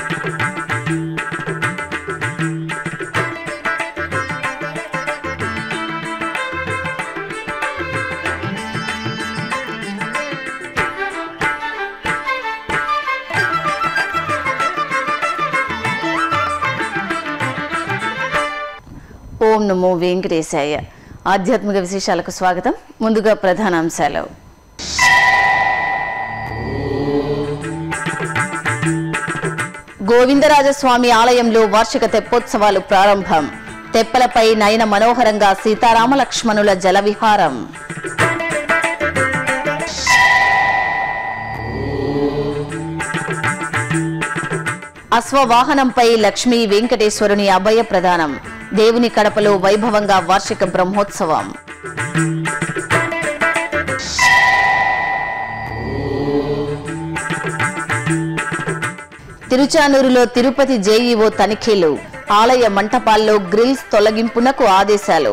ఓం నమో వెంకటేశాయ ఆధ్యాత్మిక విశేషాలకు స్వాగతం ముందుగా ప్రధానాంశాలు గోవిందరాజస్వామి ఆలయంలో వార్షిక తెప్పోత్సవాలు ప్రారంభం తెప్పలపై నయన మనోహరంగా సీతారామ లక్ష్మణుల జల విహారం అశ్వవాహనంపై లక్ష్మీ వెంకటేశ్వరుని అభయ ప్రదానం దేవుని కడపలో వైభవంగా వార్షిక బ్రహ్మోత్సవం తిరుచానూరులో తిరుపతి జేఈఓ తనిఖీలు ఆలయ మంటపాల్లో గ్రిల్స్ తొలగింపునకు ఆదేశాలు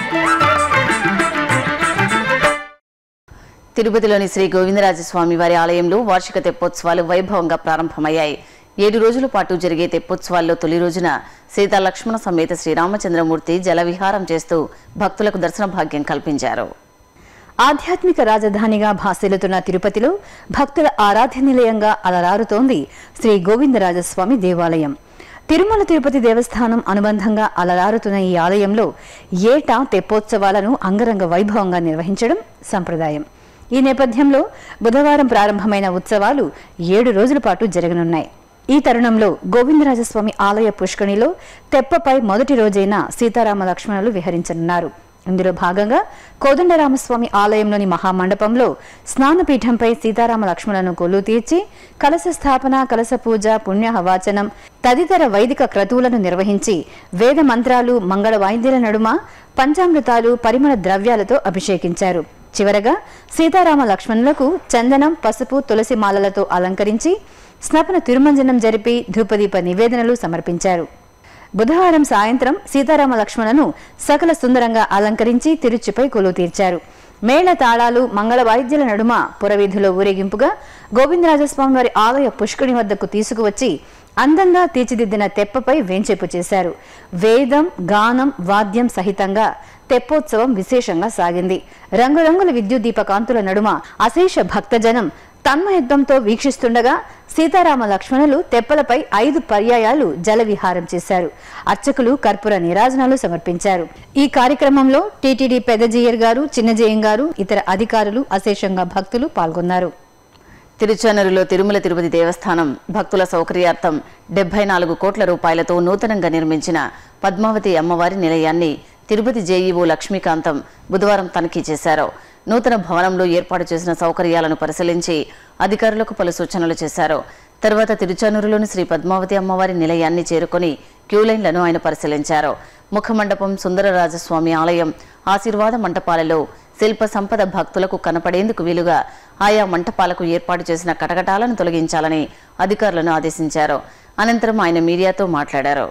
తిరుపతిలోని శ్రీ గోవిందరాజస్వామి వారి ఆలయంలో వార్షిక తెప్పోత్సవాలు వైభవంగా ప్రారంభమయ్యాయి ఏడు రోజుల పాటు జరిగే తెప్పోత్సవాల్లో తొలి రోజున సీతా లక్ష్మణ సమేత శ్రీరామచంద్రమూర్తి జలవిహారం చేస్తూ భక్తులకు దర్శన భాగ్యం కల్పించారు ఆధ్యాత్మిక రాజధానిగా భాసిల్లుతున్న తిరుపతిలో భక్తుల ఆరాధ్య నిలయంగా అలరారుతోంది శ్రీ గోవిందరాజస్వామి దేవాలయం తిరుమల తిరుపతి దేవస్థానం అనుబంధంగా అలరారుతున్న ఈ ఆలయంలో ఏటా తెప్పోత్సవాలను అంగరంగ వైభవంగా నిర్వహించడం సంప్రదాయం ఈ నేపథ్యంలో బుధవారం ప్రారంభమైన ఉత్సవాలు ఏడు రోజుల పాటు జరగనున్నాయి ఈ తరుణంలో గోవిందరాజస్వామి ఆలయ పుష్కణిలో తెప్పపై మొదటి రోజైన సీతారామ లక్ష్మణులు విహరించనున్నారు ఇందులో భాగంగా కోదండరామస్వామి ఆలయంలోని మహామండపంలో స్నానపీఠంపై సీతారామ లక్ష్మణులను కొలు తీర్చి కలశ స్థాపన కలశ పూజ పుణ్య హవాచనం తదితర వైదిక క్రతువులను నిర్వహించి వేద మంత్రాలు మంగళ వాయిద్యాల నడుమ పంచామృతాలు పరిమళ ద్రవ్యాలతో అభిషేకించారు చివరగా సీతారామ లక్ష్మణులకు చందనం పసుపు తులసి మాలలతో అలంకరించి స్నపన తిరుమంజనం జరిపి ధూపదీప నివేదనలు సమర్పించారు బుధవారం సాయంత్రం సీతారామ లక్ష్మణను సకల సుందరంగా అలంకరించి తిరుచిపై కొలువు తీర్చారు మేళ తాళాలు మంగళ వాయిద్యాల నడుమ పురవీధిలో ఊరేగింపుగా గోవిందరాజస్వామి వారి ఆలయ పుష్కరి వద్దకు తీసుకువచ్చి అందంగా తీర్చిదిద్దిన తెప్పపై వేంచేపు చేశారు వేదం గానం వాద్యం సహితంగా తెప్పోత్సవం విశేషంగా సాగింది రంగురంగుల విద్యుత్ దీపకాంతుల నడుమ అశేష భక్తజనం తన్మయుద్ధంతో వీక్షిస్తుండగా సీతారామ లక్ష్మణులు తెప్పలపై ఐదు పర్యాయాలు జల విహారం చేశారు అర్చకులు కర్పూర నీరాజనాలు సమర్పించారు ఈ కార్యక్రమంలో టీటీడీ పెద్దజీయర్ గారు చిన్నజయం గారు ఇతర అధికారులు అశేషంగా భక్తులు పాల్గొన్నారు తిరుచానూరులో తిరుమల తిరుపతి దేవస్థానం భక్తుల సౌకర్యార్థం డెబ్బై నాలుగు కోట్ల రూపాయలతో నూతనంగా నిర్మించిన పద్మావతి అమ్మవారి నిలయాన్ని తిరుపతి జేఈఓ లక్ష్మీకాంతం బుధవారం తనిఖీ చేశారు నూతన భవనంలో ఏర్పాటు చేసిన సౌకర్యాలను పరిశీలించి అధికారులకు పలు సూచనలు చేశారు తర్వాత తిరుచానూరులోని శ్రీ పద్మావతి అమ్మవారి నిలయాన్ని చేరుకొని క్యూలైన్లను ఆయన పరిశీలించారు ముఖమండపం సుందరరాజస్వామి ఆలయం ఆశీర్వాద మంటపాలలో శిల్ప సంపద భక్తులకు కనపడేందుకు వీలుగా ఆయా మంటపాలకు ఏర్పాటు చేసిన కటకటాలను తొలగించాలని అధికారులను ఆదేశించారు అనంతరం ఆయన మీడియాతో మాట్లాడారు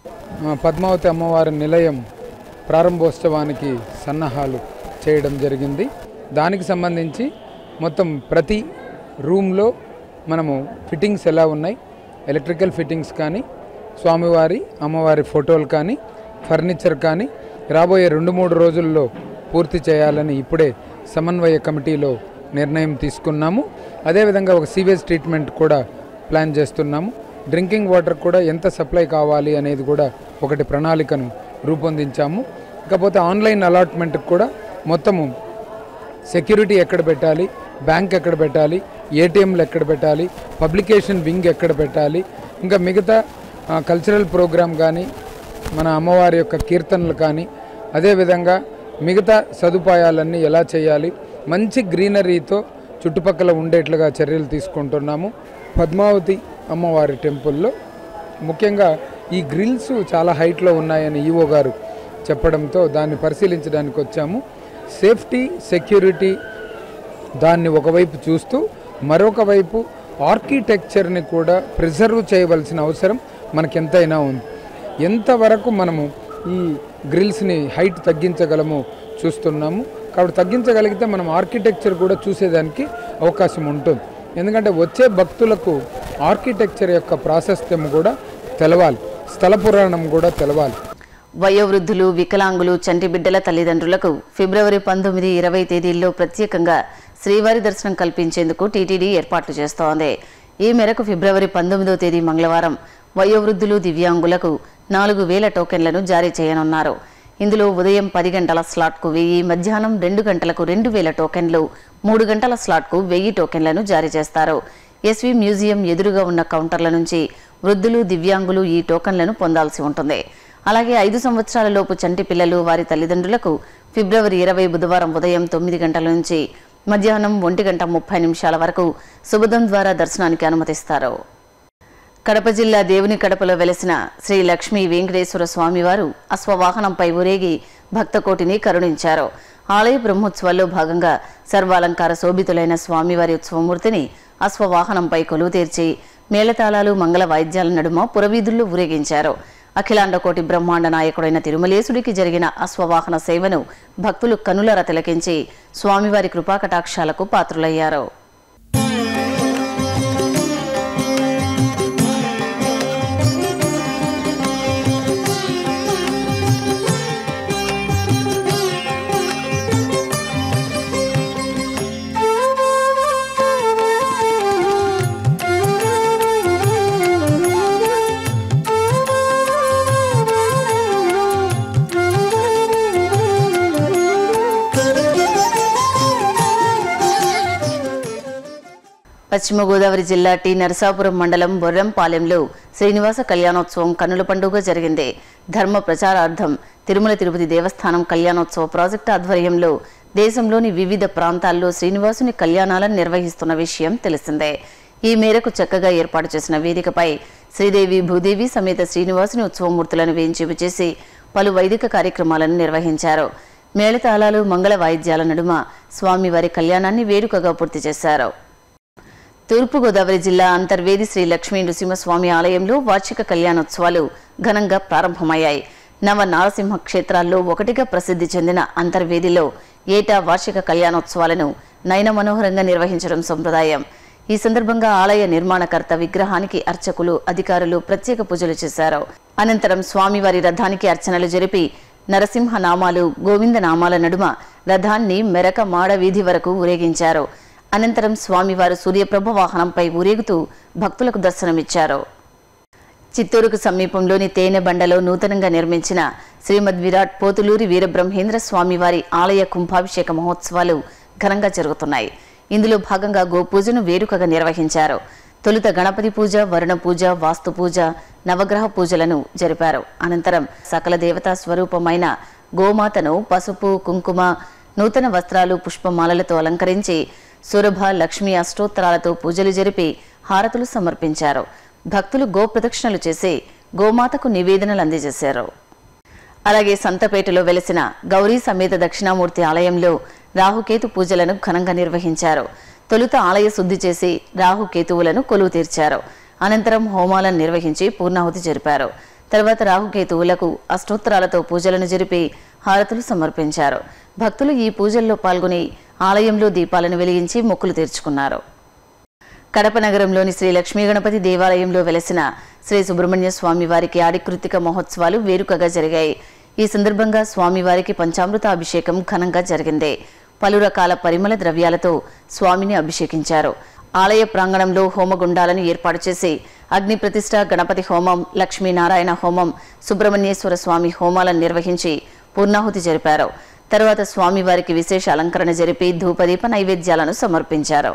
ఆ, పద్మావతి అమ్మవారి నిలయం ప్రారంభోత్సవానికి సన్నాహాలు చేయడం జరిగింది దానికి సంబంధించి మొత్తం ప్రతి రూమ్లో మనము ఫిట్టింగ్స్ ఎలా ఉన్నాయి ఎలక్ట్రికల్ ఫిట్టింగ్స్ కానీ స్వామివారి అమ్మవారి ఫోటోలు కానీ ఫర్నిచర్ కానీ రాబోయే రెండు మూడు రోజుల్లో పూర్తి చేయాలని ఇప్పుడే సమన్వయ కమిటీలో నిర్ణయం తీసుకున్నాము అదేవిధంగా ఒక సీవేజ్ ట్రీట్మెంట్ కూడా ప్లాన్ చేస్తున్నాము డ్రింకింగ్ వాటర్ కూడా ఎంత సప్లై కావాలి అనేది కూడా ఒకటి ప్రణాళికను రూపొందించాము ఇకపోతే ఆన్లైన్ అలాట్మెంట్కి కూడా మొత్తము సెక్యూరిటీ ఎక్కడ పెట్టాలి బ్యాంక్ ఎక్కడ పెట్టాలి ఏటీఎంలు ఎక్కడ పెట్టాలి పబ్లికేషన్ వింగ్ ఎక్కడ పెట్టాలి ఇంకా మిగతా ఆ, కల్చరల్ ప్రోగ్రామ్ కానీ మన అమ్మవారి యొక్క కీర్తనలు కానీ అదేవిధంగా మిగతా సదుపాయాలన్నీ ఎలా చేయాలి మంచి గ్రీనరీతో చుట్టుపక్కల ఉండేట్లుగా చర్యలు తీసుకుంటున్నాము పద్మావతి అమ్మవారి టెంపుల్లో ముఖ్యంగా ఈ గ్రిల్స్ చాలా హైట్లో ఉన్నాయని ఈవో గారు చెప్పడంతో దాన్ని పరిశీలించడానికి వచ్చాము సేఫ్టీ సెక్యూరిటీ దాన్ని ఒకవైపు చూస్తూ మరొక వైపు ఆర్కిటెక్చర్ని కూడా ప్రిజర్వ్ చేయవలసిన అవసరం మనకెంతైనా ఉంది ఎంతవరకు మనము ఈ గ్రిల్స్ని హైట్ తగ్గించగలమో చూస్తున్నాము కాబట్టి తగ్గించగలిగితే మనం ఆర్కిటెక్చర్ కూడా చూసేదానికి అవకాశం ఉంటుంది ఎందుకంటే వచ్చే భక్తులకు ఆర్కిటెక్చర్ యొక్క ప్రాశస్త్యం కూడా తెలవాలి స్థల పురాణం కూడా తెలవాలి వయోవృద్ధులు వికలాంగులు చంటి బిడ్డల తల్లిదండ్రులకు ఫిబ్రవరి పంతొమ్మిది ఇరవై తేదీల్లో ప్రత్యేకంగా శ్రీవారి దర్శనం కల్పించేందుకు టీటీడీ ఏర్పాట్లు చేస్తోంది ఈ మేరకు ఫిబ్రవరి పంతొమ్మిదో తేదీ మంగళవారం వయోవృద్ధులు దివ్యాంగులకు నాలుగు వేల టోకెన్లను జారీ చేయనున్నారు ఇందులో ఉదయం పది గంటల స్లాట్కు వెయ్యి మధ్యాహ్నం రెండు గంటలకు రెండు వేల టోకెన్లు మూడు గంటల స్లాట్కు వెయ్యి టోకెన్లను జారీ చేస్తారు ఎస్వి మ్యూజియం ఎదురుగా ఉన్న కౌంటర్ల నుంచి వృద్ధులు దివ్యాంగులు ఈ టోకన్లను పొందాల్సి ఉంటుంది అలాగే ఐదు సంవత్సరాల లోపు చంటి పిల్లలు వారి తల్లిదండ్రులకు ఫిబ్రవరి ఇరవై బుధవారం ఉదయం తొమ్మిది గంటల నుంచి మధ్యాహ్నం ఒంటి గంట ముప్పై నిమిషాల వరకు సుబుధం ద్వారా దర్శనానికి అనుమతిస్తారు కడప జిల్లా దేవుని కడపలో వెలసిన శ్రీ లక్ష్మీ వెంకటేశ్వర స్వామివారు అశ్వవాహనంపై ఊరేగి భక్తకోటిని కరుణించారు ఆలయ బ్రహ్మోత్సవాల్లో భాగంగా సర్వాలంకార శోభితులైన స్వామివారి ఉత్సవమూర్తిని అశ్వవాహనంపై కొలువు తీర్చి మేళతాళాలు మంగళ వాయిద్యాల నడుమ పురవీధుల్లో ఊరేగించారు అఖిలాండకోటి బ్రహ్మాండ నాయకుడైన తిరుమలేశుడికి జరిగిన అశ్వవాహన సేవను భక్తులు కనులర తిలకించి స్వామివారి కృపాకటాక్షాలకు పాత్రులయ్యారు పశ్చిమ గోదావరి జిల్లా టి నరసాపురం మండలం బొర్రంపాలెంలో శ్రీనివాస కళ్యాణోత్సవం కన్నుల పండుగ జరిగింది ధర్మ ప్రచారార్థం తిరుమల తిరుపతి దేవస్థానం కళ్యాణోత్సవ ప్రాజెక్టు ఆధ్వర్యంలో దేశంలోని వివిధ ప్రాంతాల్లో శ్రీనివాసుని కళ్యాణాలను నిర్వహిస్తున్న విషయం తెలిసిందే ఈ మేరకు చక్కగా ఏర్పాటు చేసిన వేదికపై శ్రీదేవి భూదేవి సమేత శ్రీనివాసుని ఉత్సవమూర్తులను వేయించేపు చేసి పలు వైదిక కార్యక్రమాలను నిర్వహించారు మేళతాళాలు మంగళ వాయిద్యాల నడుమ స్వామివారి కళ్యాణాన్ని వేడుకగా పూర్తి చేశారు తూర్పుగోదావరి జిల్లా అంతర్వేది శ్రీ లక్ష్మీ నృసింహస్వామి ఆలయంలో వార్షిక కళ్యాణోత్సవాలు ఘనంగా ప్రారంభమయ్యాయి నవ నారసింహ క్షేత్రాల్లో ఒకటిగా ప్రసిద్ధి చెందిన అంతర్వేదిలో ఏటా వార్షిక కళ్యాణోత్సవాలను నయన మనోహరంగా నిర్వహించడం సంప్రదాయం ఈ సందర్భంగా ఆలయ నిర్మాణకర్త విగ్రహానికి అర్చకులు అధికారులు ప్రత్యేక పూజలు చేశారు అనంతరం స్వామివారి రథానికి అర్చనలు జరిపి నరసింహ నామాలు గోవింద నామాల నడుమ రథాన్ని మెరక మాడ వీధి వరకు ఊరేగించారు అనంతరం స్వామివారు సూర్యప్రభ వాహనంపై ఊరేగుతూ భక్తులకు దర్శనమిచ్చారు చిత్తూరుకు సమీపంలోని తేనెబండలో నూతనంగా నిర్మించిన శ్రీమద్ విరాట్ పోతులూరి వీరబ్రహ్మేంద్ర స్వామివారి ఆలయ కుంభాభిషేక మహోత్సవాలు ఘనంగా జరుగుతున్నాయి ఇందులో భాగంగా గోపూజను వేడుకగా నిర్వహించారు తొలుత గణపతి పూజ వరుణ పూజ వాస్తు పూజ నవగ్రహ పూజలను జరిపారు అనంతరం సకల దేవతా స్వరూపమైన గోమాతను పసుపు కుంకుమ నూతన వస్త్రాలు పుష్పమాలలతో అలంకరించి సురభ లక్ష్మీ అష్టోత్తరాలతో పూజలు జరిపి హారతులు సమర్పించారు భక్తులు గో ప్రదక్షిణలు చేసి గోమాతకు నివేదనలు అందజేశారు అలాగే సంతపేటలో వెలిసిన గౌరీ సమేత దక్షిణామూర్తి ఆలయంలో రాహుకేతు పూజలను ఘనంగా నిర్వహించారు తొలుత ఆలయ శుద్ధి చేసి రాహుకేతువులను కొలువు తీర్చారు అనంతరం హోమాలను నిర్వహించి పూర్ణాహుతి జరిపారు తర్వాత రాహుకేతువులకు అష్టోత్తరాలతో పూజలను జరిపి హారతులు సమర్పించారు భక్తులు ఈ పూజల్లో పాల్గొని ఆలయంలో దీపాలను వెలిగించి మొక్కులు తీర్చుకున్నారు కడప నగరంలోని శ్రీ లక్ష్మీ గణపతి దేవాలయంలో వెలసిన శ్రీ సుబ్రహ్మణ్య స్వామి వారికి ఆడికృతిక మహోత్సవాలు వేడుకగా జరిగాయి ఈ సందర్భంగా స్వామివారికి పంచామృత అభిషేకం ఘనంగా జరిగింది పలు రకాల పరిమళ ద్రవ్యాలతో స్వామిని అభిషేకించారు ఆలయ ప్రాంగణంలో హోమగుండాలను ఏర్పాటు చేసి అగ్ని ప్రతిష్ట గణపతి హోమం లక్ష్మీనారాయణ హోమం సుబ్రహ్మణ్యేశ్వర స్వామి హోమాలను నిర్వహించి పూర్ణాహుతి జరిపారు తర్వాత స్వామివారికి విశేష అలంకరణ జరిపి ధూపదీప నైవేద్యాలను సమర్పించారు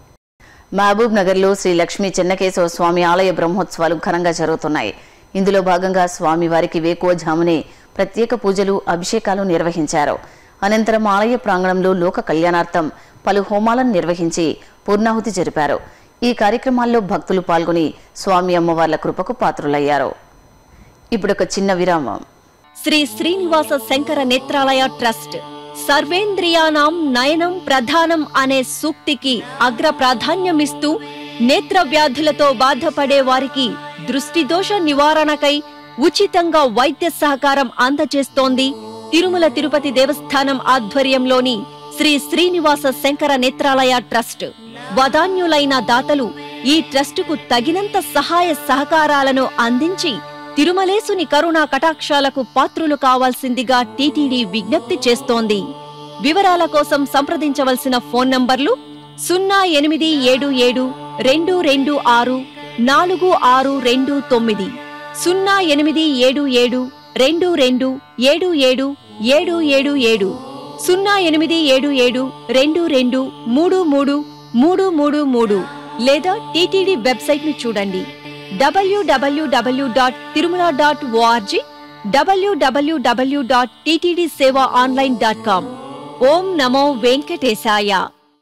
మహబూబ్ నగర్లో శ్రీ లక్ష్మీ చెన్నకేశవ స్వామి ఆలయ బ్రహ్మోత్సవాలు ఘనంగా జరుగుతున్నాయి ఇందులో భాగంగా స్వామివారికి వేకువజామునే ప్రత్యేక పూజలు అభిషేకాలు నిర్వహించారు అనంతరం ఆలయ ప్రాంగణంలో లోక కళ్యాణార్థం పలు హోమాలను నిర్వహించి పూర్ణాహుతి జరిపారు ఈ కార్యక్రమాల్లో భక్తులు పాల్గొని స్వామి అమ్మవార్ల కృపకు పాత్రులయ్యారు ఇప్పుడొక చిన్న విరామం శ్రీ శ్రీనివాస శంకర నేత్రాలయ ట్రస్ట్ సర్వేంద్రియానాం నయనం ప్రధానం అనే సూక్తికి అగ్ర ప్రాధాన్యమిస్తూ నేత్ర వ్యాధులతో బాధపడే వారికి దృష్టి దోష నివారణకై ఉచితంగా వైద్య సహకారం అందజేస్తోంది తిరుమల తిరుపతి దేవస్థానం ఆధ్వర్యంలోని శ్రీ శ్రీనివాస శంకర నేత్రాలయ ట్రస్ట్ వదాన్యులైన దాతలు ఈ ట్రస్టుకు తగినంత సహాయ సహకారాలను అందించి తిరుమలేసుని కరుణా కటాక్షాలకు పాత్రులు కావాల్సిందిగా టీటీడీ విజ్ఞప్తి చేస్తోంది వివరాల కోసం సంప్రదించవలసిన ఫోన్ నంబర్లు సున్నా ఎనిమిది ఏడు ఏడు రెండు రెండు ఆరు నాలుగు ఆరు రెండు తొమ్మిది సున్నా ఎనిమిది ఏడు ఏడు రెండు రెండు ఏడు ఏడు ఏడు ఏడు ఏడు సున్నా ఎనిమిది ఏడు ఏడు రెండు రెండు మూడు మూడు మూడు మూడు మూడు లేదా టీటీడీ వెబ్సైట్ ను చూడండి WWW dot Tirumala dot ORG WWW dot TTD seva online dot com ఓం నమో వెంకటేశాయ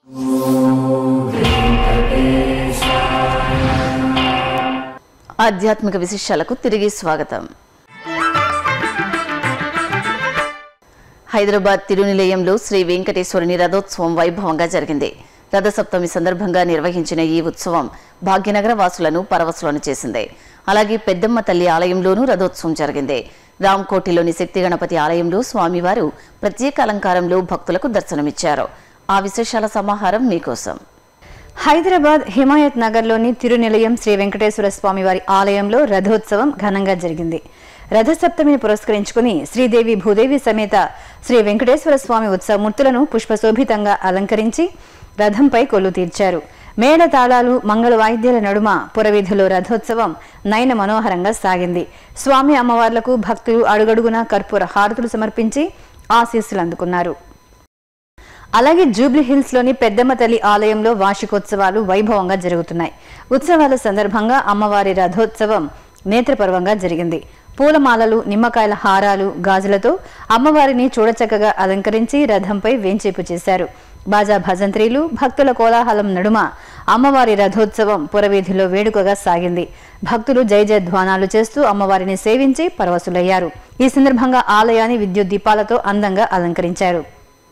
ఆధ్యాత్మిక విశేషాలకు తిరిగి స్వాగతం హైదరాబాద్ తిరునిలయంలో శ్రీ వెంకటేశ్వరుని రథోత్సవం వైభవంగా జరిగింది రథసప్తమి సందర్భంగా నిర్వహించిన ఈ ఉత్సవం భాగ్యనగర వాసులను పరవశులను చేసింది అలాగే పెద్దమ్మ తల్లి ఆలయంలోనూ రథోత్సవం జరిగింది రామ్కోటిలోని శక్తి గణపతి ఆలయంలో స్వామివారు ప్రత్యేక అలంకారంలో భక్తులకు దర్శనమిచ్చారు ఆ విశేషాల సమాహారం మీకోసం హైదరాబాద్ హిమాయత్ నగర్లోని తిరునిలయం శ్రీ వెంకటేశ్వర స్వామి వారి ఆలయంలో రథోత్సవం ఘనంగా జరిగింది రథసప్తమిని పురస్కరించుకుని శ్రీదేవి భూదేవి సమేత శ్రీ వెంకటేశ్వర స్వామి ఉత్సవమూర్తులను పుష్పశోభితంగా అలంకరించి రథంపై కొల్లు తీర్చారు మేళ తాళాలు మంగళ వాయిద్యాల నడుమ పురవీధిలో రథోత్సవం నయన మనోహరంగా సాగింది స్వామి అమ్మవార్లకు భక్తులు అడుగడుగునా కర్పూర హారతులు సమర్పించి ఆశీస్సులు అందుకున్నారు అలాగే జూబ్లీ హిల్స్ లోని పెద్దమ్మ తల్లి ఆలయంలో వార్షికోత్సవాలు వైభవంగా జరుగుతున్నాయి ఉత్సవాల సందర్భంగా అమ్మవారి రథోత్సవం నేత్రపర్వంగా జరిగింది పూలమాలలు నిమ్మకాయల హారాలు గాజులతో అమ్మవారిని చూడచక్కగా అలంకరించి రథంపై వేంచేపు చేశారు బాజా భజంత్రీలు భక్తుల కోలాహలం నడుమ అమ్మవారి రథోత్సవం పురవీధిలో వేడుకగా సాగింది భక్తులు జయ జయధ్వానాలు చేస్తూ అమ్మవారిని సేవించి పరవశులయ్యారు ఈ సందర్భంగా ఆలయాన్ని విద్యుత్ దీపాలతో అందంగా అలంకరించారు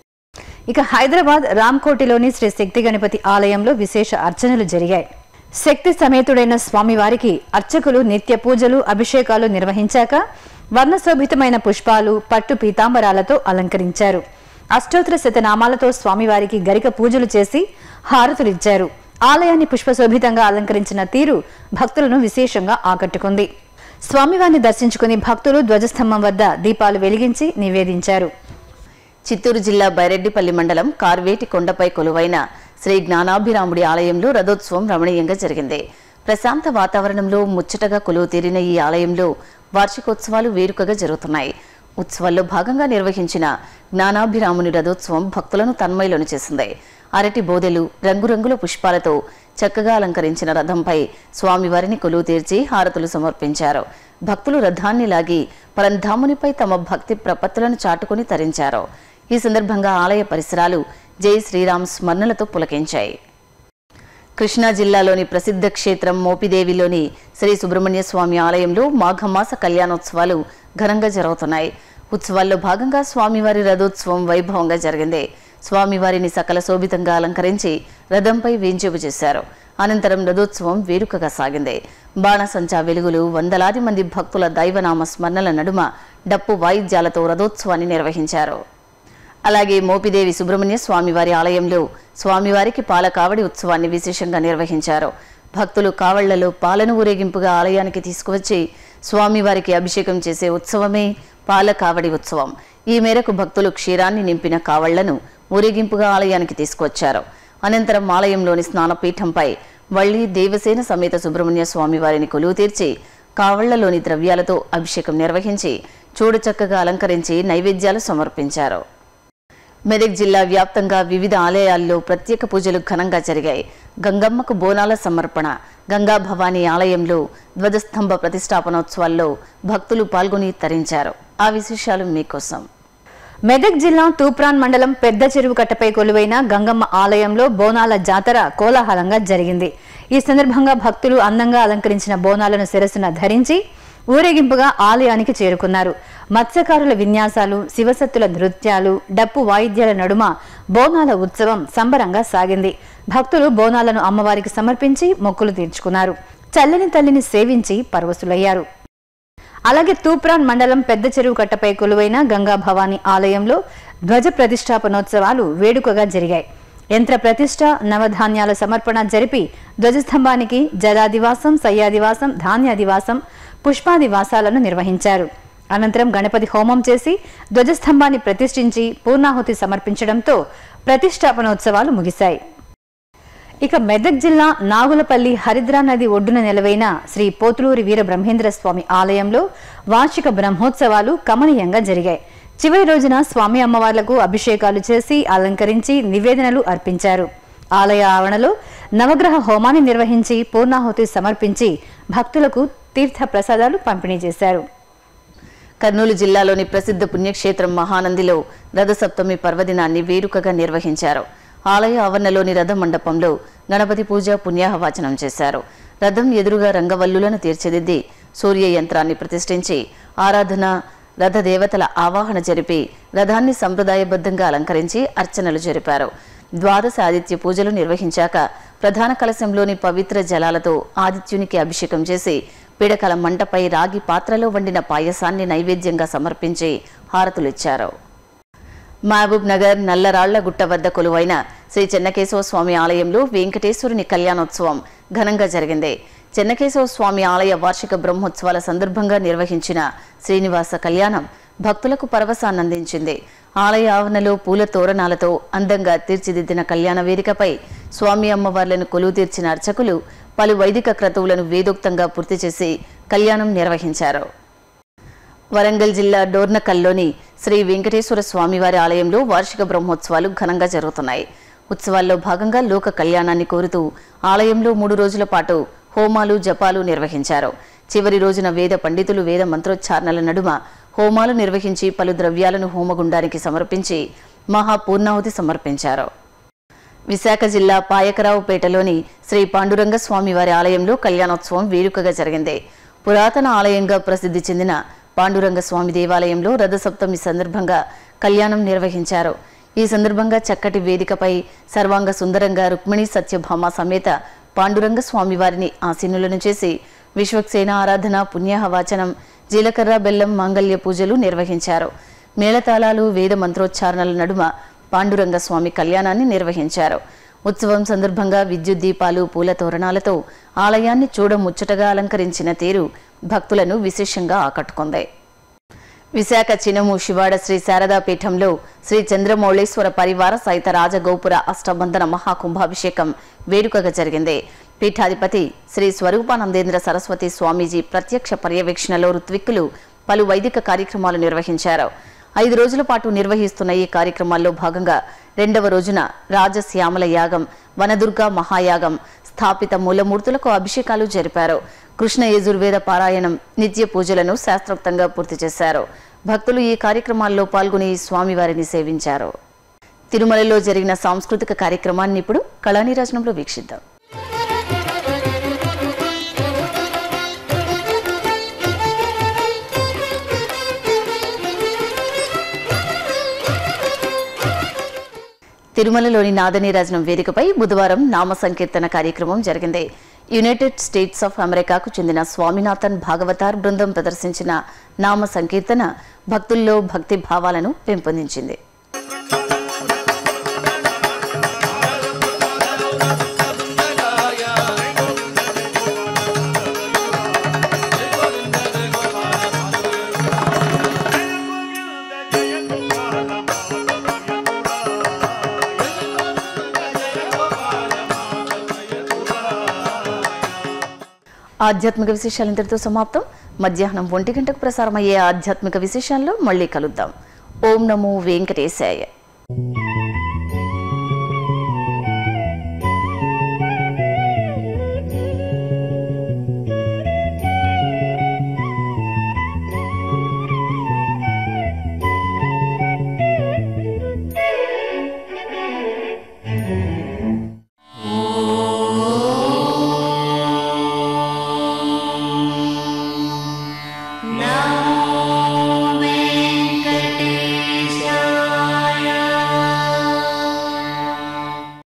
ఇక హైదరాబాద్ రామ్కోటిలోని శ్రీ శక్తి గణపతి ఆలయంలో విశేష అర్చనలు జరిగాయి శక్తి సమేతుడైన స్వామివారికి అర్చకులు నిత్య పూజలు అభిషేకాలు నిర్వహించాక వర్ణశోభితమైన పుష్పాలు పట్టు పీతాంబరాలతో అలంకరించారు అష్టోత్తర శతనామాలతో స్వామివారికి గరిక పూజలు చేసి హారతులిచ్చారు ఆలయాన్ని పుష్పశోభితంగా అలంకరించిన తీరు భక్తులను విశేషంగా ఆకట్టుకుంది స్వామివారిని దర్శించుకుని భక్తులు ధ్వజస్తంభం వద్ద దీపాలు వెలిగించి నివేదించారు చిత్తూరు జిల్లా బైరెడ్డిపల్లి మండలం కార్వేటి కొండపై కొలువైన శ్రీ జ్ఞానాభిరాముడి ఆలయంలో రథోత్సవం రమణీయంగా జరిగింది ప్రశాంత వాతావరణంలో ముచ్చటగా కొలువు తీరిన ఈ ఆలయంలో వార్షికోత్సవాలు వేడుకగా జరుగుతున్నాయి ఉత్సవాల్లో భాగంగా నిర్వహించిన జ్ఞానాభిరాముని రథోత్సవం భక్తులను తన్మయలను చేసింది అరటి బోదెలు రంగురంగుల పుష్పాలతో చక్కగా అలంకరించిన రథంపై స్వామివారిని కొలువు తీర్చి హారతులు సమర్పించారు భక్తులు రథాన్ని లాగి పరంధామునిపై తమ భక్తి ప్రపత్తులను చాటుకుని తరించారు ఈ సందర్భంగా ఆలయ పరిసరాలు జై శ్రీరామ్ స్మరణలతో పులకించాయి కృష్ణా జిల్లాలోని ప్రసిద్ధ క్షేత్రం మోపిదేవిలోని శ్రీ సుబ్రహ్మణ్య స్వామి ఆలయంలో మాఘమాస కళ్యాణోత్సవాలు ఘనంగా జరుగుతున్నాయి ఉత్సవాల్లో భాగంగా స్వామివారి రథోత్సవం వైభవంగా జరిగింది స్వామివారిని సకల శోభితంగా అలంకరించి రథంపై వేంచేపు చేశారు అనంతరం రథోత్సవం వేడుకగా సాగింది బాణసంచా వెలుగులు వందలాది మంది భక్తుల దైవనామ స్మరణల నడుమ డప్పు వాయిద్యాలతో రథోత్సవాన్ని నిర్వహించారు అలాగే మోపిదేవి సుబ్రహ్మణ్య స్వామివారి ఆలయంలో స్వామివారికి పాల కావడి ఉత్సవాన్ని విశేషంగా నిర్వహించారు భక్తులు కావళ్లలో పాలను ఊరేగింపుగా ఆలయానికి తీసుకువచ్చి స్వామివారికి అభిషేకం చేసే ఉత్సవమే పాల కావడి ఉత్సవం ఈ మేరకు భక్తులు క్షీరాన్ని నింపిన కావళ్లను ఊరేగింపుగా ఆలయానికి తీసుకువచ్చారు అనంతరం ఆలయంలోని స్నానపీఠంపై వళ్ళీ దేవసేన సమేత సుబ్రహ్మణ్య స్వామివారిని కొలువు తీర్చి కావళ్లలోని ద్రవ్యాలతో అభిషేకం నిర్వహించి చూడచక్కగా అలంకరించి నైవేద్యాలు సమర్పించారు మెదక్ జిల్లా వ్యాప్తంగా వివిధ ఆలయాల్లో ప్రత్యేక పూజలు ఘనంగా జరిగాయి గంగమ్మకు బోనాల సమర్పణ గంగా భవానీ ఆలయంలో ధ్వజస్తంభ ప్రతిష్టాపనోత్సవాల్లో భక్తులు పాల్గొని తరించారు ఆ విశేషాలు మీకోసం మెదక్ జిల్లా తూప్రాన్ మండలం పెద్ద చెరువు కట్టపై కొలువైన గంగమ్మ ఆలయంలో బోనాల జాతర కోలాహలంగా జరిగింది ఈ సందర్భంగా భక్తులు అందంగా అలంకరించిన బోనాలను శిరస్సున ధరించి ఊరేగింపుగా ఆలయానికి చేరుకున్నారు మత్స్యకారుల విన్యాసాలు శివసత్తుల నృత్యాలు డప్పు వాయిద్యాల నడుమ బోనాల ఉత్సవం సంబరంగా సాగింది భక్తులు బోనాలను అమ్మవారికి సమర్పించి మొక్కులు తీర్చుకున్నారు చల్లని తల్లిని సేవించి పరవశులయ్యారు అలాగే తూప్రాన్ మండలం పెద్ద చెరువు కట్టపై కొలువైన గంగా భవానీ ఆలయంలో ధ్వజ ప్రతిష్టాపనోత్సవాలు వేడుకగా జరిగాయి యంత్ర ప్రతిష్ట నవధాన్యాల సమర్పణ జరిపి ధ్వజస్తంభానికి జలాదివాసం సయ్యాదివాసం ధాన్యాదివాసం పుష్పాదివాసాలను నిర్వహించారు అనంతరం గణపతి హోమం చేసి ధ్వజస్తంభాన్ని ప్రతిష్ఠించి పూర్ణాహుతి సమర్పించడంతో ప్రతిష్టాపనోత్సవాలు ముగిశాయి ఇక మెదక్ జిల్లా నాగులపల్లి హరిద్రా నది ఒడ్డున నెలవైన శ్రీ పోతులూరి వీర బ్రహ్మేంద్ర స్వామి ఆలయంలో వార్షిక బ్రహ్మోత్సవాలు కమనీయంగా జరిగాయి చివరి రోజున స్వామి అమ్మవార్లకు అభిషేకాలు చేసి అలంకరించి నివేదనలు అర్పించారు ఆలయ ఆవరణలో నవగ్రహ హోమాన్ని నిర్వహించి పూర్ణాహుతి సమర్పించి భక్తులకు తీర్థ ప్రసాదాలు పంపిణీ చేశారు కర్నూలు జిల్లాలోని ప్రసిద్ధ పుణ్యక్షేత్రం మహానందిలో రథసప్తమి పర్వదినాన్ని వేడుకగా నిర్వహించారు ఆలయ ఆవరణలోని రథ మండపంలో గణపతి పూజ పుణ్యాహవాచనం చేశారు రథం ఎదురుగా రంగవల్లులను తీర్చిదిద్ది సూర్య యంత్రాన్ని ప్రతిష్ఠించి ఆరాధన రథ దేవతల ఆవాహన జరిపి రథాన్ని సంప్రదాయబద్ధంగా అలంకరించి అర్చనలు జరిపారు ద్వాదశ ఆదిత్య పూజలు నిర్వహించాక ప్రధాన కలశంలోని పవిత్ర జలాలతో ఆదిత్యునికి అభిషేకం చేసి పిడకల మంటపై రాగి పాత్రలో వండిన పాయసాన్ని నైవేద్యంగా సమర్పించి హారతులిచ్చారు మహబూబ్ నగర్ నల్లరాళ్ల గుట్ట వద్ద కొలువైన శ్రీ చెన్నకేశవ స్వామి ఆలయంలో వెంకటేశ్వరుని కళ్యాణోత్సవం ఘనంగా జరిగింది చెన్నకేశవ స్వామి ఆలయ వార్షిక బ్రహ్మోత్సవాల సందర్భంగా నిర్వహించిన శ్రీనివాస కళ్యాణం భక్తులకు పరవశాన్నందించింది ఆలయ ఆవరణలో పూల తోరణాలతో అందంగా తీర్చిదిద్దిన కళ్యాణ వేదికపై స్వామి అమ్మవార్లను కొలువు తీర్చిన అర్చకులు పలు వైదిక క్రతువులను వేదోక్తంగా పూర్తి చేసి కళ్యాణం నిర్వహించారు వరంగల్ జిల్లా డోర్నకల్లోని శ్రీ వెంకటేశ్వర స్వామివారి ఆలయంలో వార్షిక బ్రహ్మోత్సవాలు ఘనంగా జరుగుతున్నాయి ఉత్సవాల్లో భాగంగా లోక కళ్యాణాన్ని కోరుతూ ఆలయంలో మూడు రోజుల పాటు హోమాలు జపాలు నిర్వహించారు చివరి రోజున వేద పండితులు వేద మంత్రోచ్చారణల నడుమ హోమాలు నిర్వహించి పలు ద్రవ్యాలను హోమగుండానికి సమర్పించి మహాపూర్ణాహుతి సమర్పించారు విశాఖ జిల్లా పాయకరావుపేటలోని శ్రీ పాండురంగ స్వామివారి ఆలయంలో కళ్యాణోత్సవం వేడుకగా జరిగింది పురాతన ఆలయంగా ప్రసిద్ధి చెందిన పాండురంగ స్వామి దేవాలయంలో రథసప్తమి సందర్భంగా కళ్యాణం నిర్వహించారు ఈ సందర్భంగా చక్కటి వేదికపై సర్వాంగ సుందరంగా రుక్మిణి సత్యభామ సమేత పాండురంగ స్వామివారిని ఆసీనులను చేసి విశ్వక్సేన ఆరాధన పుణ్యాహవాచనం జీలకర్ర బెల్లం మాంగళ్య పూజలు నిర్వహించారు మేళతాళాలు వేద మంత్రోచ్చారణల నడుమ పాండురంగ స్వామి కళ్యాణాన్ని నిర్వహించారు ఉత్సవం సందర్భంగా విద్యుత్ దీపాలు పూల తోరణాలతో ఆలయాన్ని చూడముచ్చటగా అలంకరించిన తీరు భక్తులను విశేషంగా ఆకట్టుకుంది విశాఖ చినము శివాడ శ్రీ శారదా పీఠంలో శ్రీ చంద్రమౌళేశ్వర పరివార సహిత రాజగోపుర అష్టబంధన మహాకుంభాభిషేకం వేడుకగా జరిగింది పీఠాధిపతి శ్రీ స్వరూపానందేంద్ర సరస్వతి స్వామీజీ ప్రత్యక్ష పర్యవేక్షణలో ఋత్విక్కులు పలు వైదిక కార్యక్రమాలు నిర్వహించారు ఐదు రోజుల పాటు నిర్వహిస్తున్న ఈ కార్యక్రమాల్లో భాగంగా రెండవ రోజున రాజశ్యామల యాగం వనదుర్గ మహాయాగం స్థాపిత మూలమూర్తులకు అభిషేకాలు జరిపారు కృష్ణ యజుర్వేద పారాయణం నిత్య పూజలను శాస్త్రోక్తంగా పూర్తి చేశారు భక్తులు ఈ కార్యక్రమాల్లో పాల్గొని స్వామివారిని సేవించారు తిరుమలలో జరిగిన సాంస్కృతిక కార్యక్రమాన్ని ఇప్పుడు కళానిరాజనంలో వీక్షిద్దాం తిరుమలలోని నాదనీరాజనం వేదికపై బుధవారం నామ సంకీర్తన కార్యక్రమం జరిగింది యునైటెడ్ స్టేట్స్ ఆఫ్ అమెరికాకు చెందిన స్వామినాథన్ భాగవతార్ బృందం ప్రదర్శించిన నామ సంకీర్తన భక్తుల్లో భక్తి భావాలను పెంపొందించింది ఆధ్యాత్మిక విశేషాలు ఇంతటితో సమాప్తం మధ్యాహ్నం ఒంటి గంటకు ప్రసారమయ్యే ఆధ్యాత్మిక విశేషాల్లో మళ్ళీ కలుద్దాం ఓం నమో వెంకటేశాయ